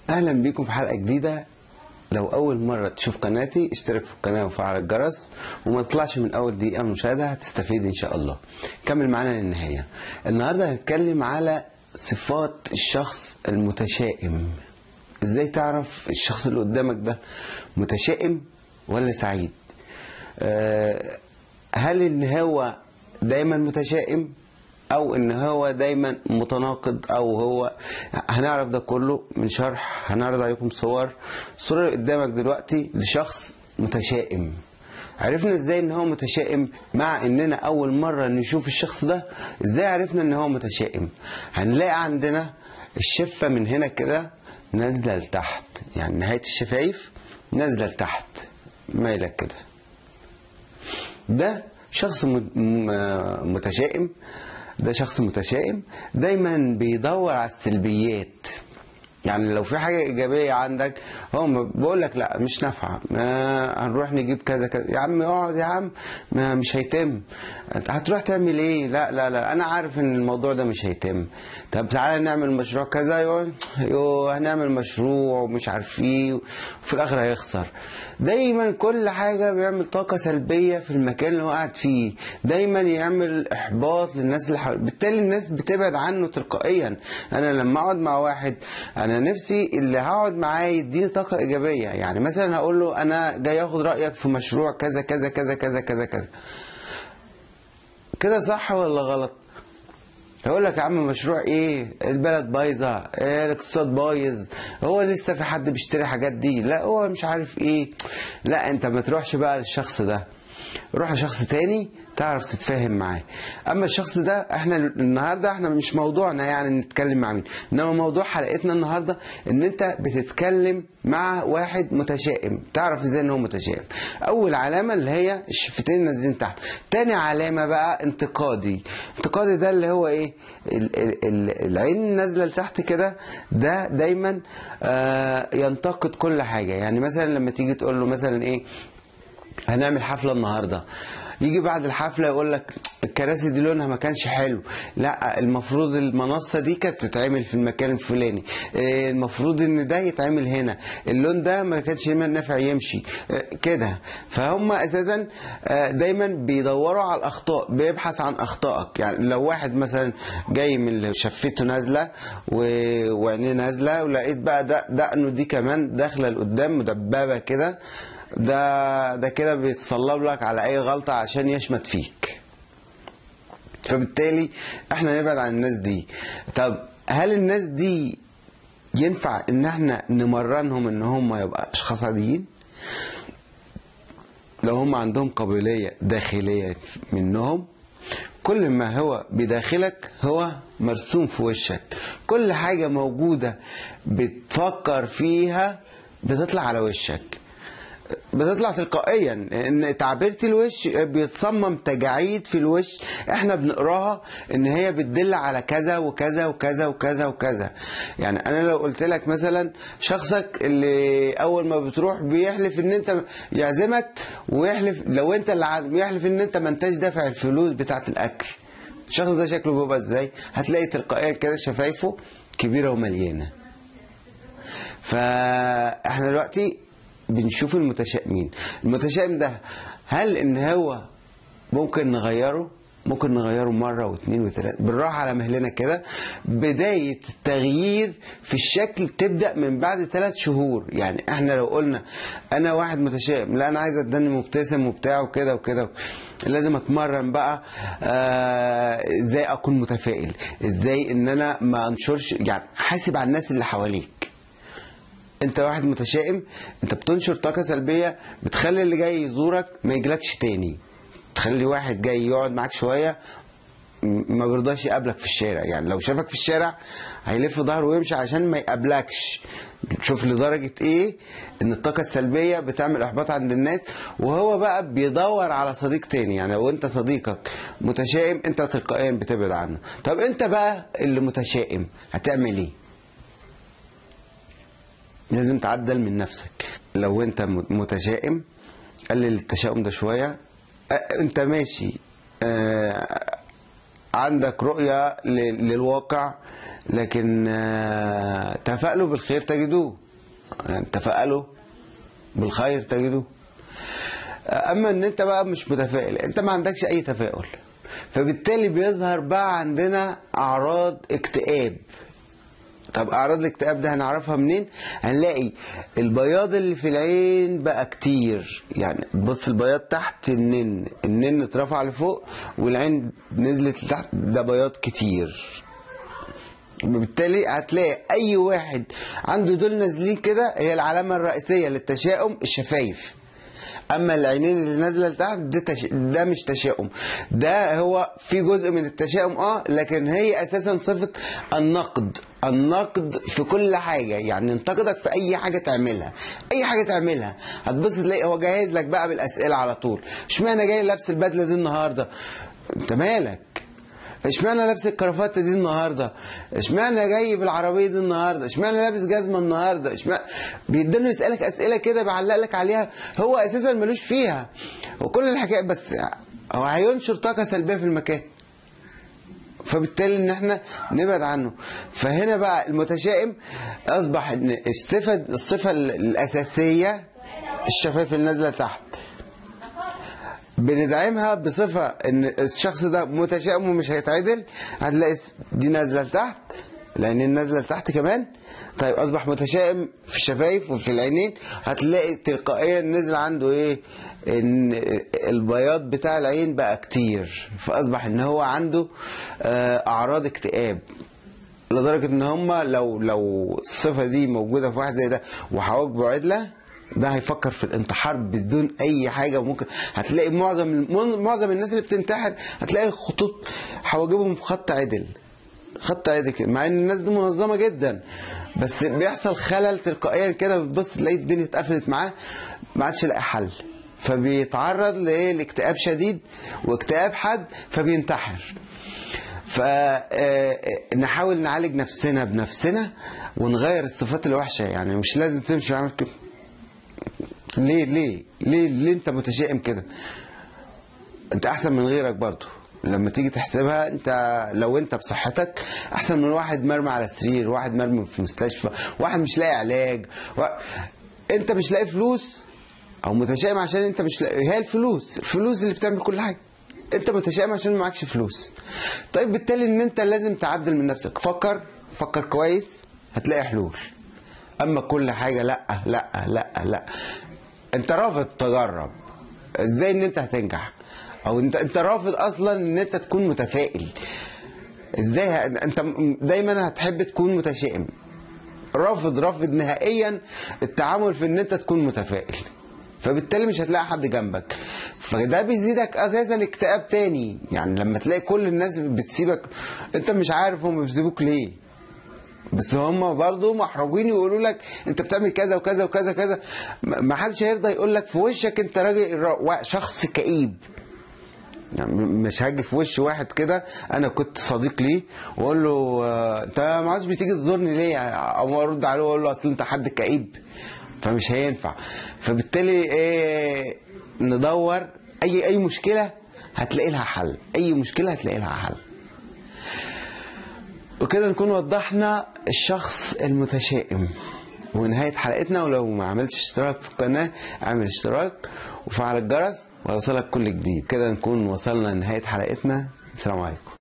اهلا بيكم في حلقه جديده لو اول مره تشوف قناتي اشترك في القناه وفعل الجرس وما تطلعش من اول دقيقه من المشاهده هتستفيد ان شاء الله كمل معانا للنهايه النهارده هنتكلم على صفات الشخص المتشائم ازاي تعرف الشخص اللي قدامك ده متشائم ولا سعيد أه هل ان هو دايما متشائم او ان هو دايما متناقض او هو هنعرف ده كله من شرح هنعرض عليكم صور الصوره اللي قدامك دلوقتي لشخص متشائم عرفنا ازاي ان هو متشائم مع اننا اول مره نشوف الشخص ده ازاي عرفنا ان هو متشائم هنلاقي عندنا الشفه من هنا كده نازله لتحت يعني نهايه الشفايف نازله لتحت مايله كده ده شخص متشائم ده شخص متشائم دايما بيدور على السلبيات يعني لو في حاجه ايجابيه عندك هو بيقول لك لا مش نافعه هنروح نجيب كذا كذا يا عم اقعد يا عم ما مش هيتم هتروح تعمل ايه لا لا لا انا عارف ان الموضوع ده مش هيتم طب تعالى نعمل مشروع كذا يقول يو هنعمل مشروع ومش عارف ايه وفي الاخر هيخسر دايما كل حاجه بيعمل طاقه سلبيه في المكان اللي هو قاعد فيه دايما يعمل احباط للناس اللي حواليه بالتالي الناس بتبعد عنه تلقائيا انا لما اقعد مع واحد انا نفسي اللي هقعد معاه يديني طاقه ايجابيه يعني مثلا هقول له انا جاي اخد رايك في مشروع كذا كذا كذا كذا كذا كذا كده صح ولا غلط يقول لك يا عم مشروع ايه البلد بايظه إيه الاقتصاد بايظ هو لسه في حد بيشتري حاجات دي لا هو مش عارف ايه لا انت ما تروحش بقى للشخص ده روح لشخص تاني تعرف تتفاهم معاه اما الشخص ده احنا النهارده احنا مش موضوعنا يعني نتكلم مع مين انما موضوع حلقتنا النهارده ان انت بتتكلم مع واحد متشائم تعرف ازاي ان هو متشائم اول علامه اللي هي الشفتين نازلين تحت تاني علامه بقى انتقادي انتقادي ده اللي هو ايه ال ال ال العين نازله لتحت كده ده دايما آه ينتقد كل حاجه يعني مثلا لما تيجي تقول له مثلا ايه هنعمل حفله النهارده يجي بعد الحفله يقول لك الكراسي دي لونها ما كانش حلو لا المفروض المنصه دي كانت تتعمل في المكان الفلاني المفروض ان ده يتعمل هنا اللون ده ما كانش نافع يمشي كده فهم اساسا دايما بيدوروا على الاخطاء بيبحث عن اخطائك يعني لو واحد مثلا جاي من شفته نازله وعينيه نازله ولقيت بقى دقنه دي كمان داخله لقدام مدببه كده ده ده كده بيتصلب لك على اي غلطه عشان يشمت فيك فبالتالي احنا نبعد عن الناس دي طب هل الناس دي ينفع ان احنا نمرنهم ان هم يبقى اشخاص عاديين لو هم عندهم قابليه داخليه منهم كل ما هو بداخلك هو مرسوم في وشك كل حاجه موجوده بتفكر فيها بتطلع على وشك بتطلع تلقائيا ان تعبيرة الوش بيتصمم تجاعيد في الوش احنا بنقراها ان هي بتدل على كذا وكذا وكذا وكذا وكذا يعني انا لو قلت لك مثلا شخصك اللي اول ما بتروح بيحلف ان انت يعزمك ويحلف لو انت اللي عازم يحلف ان انت ما انتش دافع الفلوس بتاعه الاكل الشخص ده شكله بيبقى ازاي هتلاقي تلقائيا كده شفايفه كبيره ومليانه فاحنا دلوقتي بنشوف المتشائمين المتشائم ده هل ان هو ممكن نغيره ممكن نغيره مرة واثنين وثلاثة بالراحة على مهلنا كده بداية التغيير في الشكل تبدأ من بعد ثلاث شهور يعني احنا لو قلنا انا واحد متشائم لا انا عايز اداني مبتسم وبتاع وكده وكده لازم اتمرن بقى ازاي آه اكون متفائل ازاي ان انا ما انشرش يعني حاسب على الناس اللي حواليك انت واحد متشائم انت بتنشر طاقه سلبيه بتخلي اللي جاي يزورك ما يجيلكش تاني تخلي واحد جاي يقعد معاك شويه ما بيرضاش يقابلك في الشارع يعني لو شافك في الشارع هيلف ظهره ويمشي عشان ما يقابلكش شوف لدرجة ايه ان الطاقة السلبية بتعمل احباط عند الناس وهو بقى بيدور على صديق تاني يعني لو انت صديقك متشائم انت تلقائيا بتبعد عنه طب انت بقى اللي متشائم هتعمل ايه لازم تعدل من نفسك لو انت متشائم قلل التشاؤم ده شويه انت ماشي عندك رؤية ل- للواقع لكن آه، تفائلوا بالخير تجدوه يعني تفائلوا بالخير تجدوه اما ان انت بقى مش متفائل انت ما عندكش اي تفاؤل فبالتالي بيظهر بقى عندنا اعراض اكتئاب طب اعراض الاكتئاب ده هنعرفها منين هنلاقي البياض اللي في العين بقى كتير يعني بص البياض تحت النن النن اترفع لفوق والعين نزلت لتحت ده بياض كتير بالتالي هتلاقي اي واحد عنده دول نازلين كده هي العلامه الرئيسيه للتشاؤم الشفايف اما العينين اللي نازله لتحت ده, تش... ده مش تشاؤم ده هو في جزء من التشاؤم اه لكن هي اساسا صفه النقد النقد في كل حاجه يعني ينتقدك في اي حاجه تعملها اي حاجه تعملها هتبص تلاقي هو جاهز لك بقى بالاسئله على طول اشمعنى جاي لابس البدله دي النهارده انت مالك اشمعنى لابس الكرافته دي النهارده اشمعنى جاي بالعربيه دي النهارده اشمعنى لابس جزمه النهارده اشمعنى بيدنه يسالك اسئله كده بيعلق لك عليها هو اساسا ملوش فيها وكل الحكايه بس هو هينشر طاقه سلبيه في المكان فبالتالي ان احنا نبعد عنه فهنا بقى المتشائم اصبح ان الصفه الصفه الاساسيه الشفايف اللي نازله تحت بندعمها بصفة ان الشخص ده متشائم ومش هيتعدل هتلاقي دي نازلة لتحت العينين نازلة لتحت كمان طيب اصبح متشائم في الشفايف وفي العينين هتلاقي تلقائيا نزل عنده ايه ان البياض بتاع العين بقى كتير فاصبح ان هو عنده آه، اعراض اكتئاب لدرجة ان هم لو لو الصفة دي موجودة في واحد زي ده وحواجبه عدلة ده هيفكر في الانتحار بدون اي حاجه ممكن هتلاقي معظم معظم الناس اللي بتنتحر هتلاقي خطوط حواجبهم في خط عدل خط عدل كده مع ان الناس دي منظمه جدا بس بيحصل خلل تلقائيا كده بتبص تلاقي الدنيا اتقفلت معاه ما عادش لاقي حل فبيتعرض لايه لاكتئاب شديد واكتئاب حاد فبينتحر فنحاول نعالج نفسنا بنفسنا ونغير الصفات الوحشه يعني مش لازم تمشي عامل كده ليه ليه ليه ليه انت متشائم كده انت احسن من غيرك برضو لما تيجي تحسبها انت لو انت بصحتك احسن من واحد مرمي على السرير واحد مرمي في مستشفى واحد مش لاقي علاج و... انت مش لاقي فلوس او متشائم عشان انت مش لاقي هي الفلوس الفلوس اللي بتعمل كل حاجه انت متشائم عشان ما معكش فلوس طيب بالتالي ان انت لازم تعدل من نفسك فكر فكر كويس هتلاقي حلول اما كل حاجه لا لا لا لا انت رافض تجرب ازاي ان انت هتنجح او انت انت رافض اصلا ان انت تكون متفائل ازاي ه... انت دايما هتحب تكون متشائم رافض رافض نهائيا التعامل في ان انت تكون متفائل فبالتالي مش هتلاقي حد جنبك فده بيزيدك اساسا اكتئاب تاني يعني لما تلاقي كل الناس بتسيبك انت مش عارف هم بيسيبوك ليه بس هم برضه محرجين يقولوا لك انت بتعمل كذا وكذا وكذا كذا ما حدش هيرضى يقول لك في وشك انت راجل شخص كئيب يعني مش هاجي في وش واحد كده انا كنت صديق ليه واقول له انت ما عادش بتيجي تزورني ليه او ارد عليه واقول له اصل انت حد كئيب فمش هينفع فبالتالي ايه ندور اي اي مشكله هتلاقي لها حل اي مشكله هتلاقي لها حل وكده نكون وضحنا الشخص المتشائم ونهاية حلقتنا ولو ما عملتش اشتراك في القناة اعمل اشتراك وفعل الجرس ويوصلك كل جديد كده نكون وصلنا لنهاية حلقتنا السلام عليكم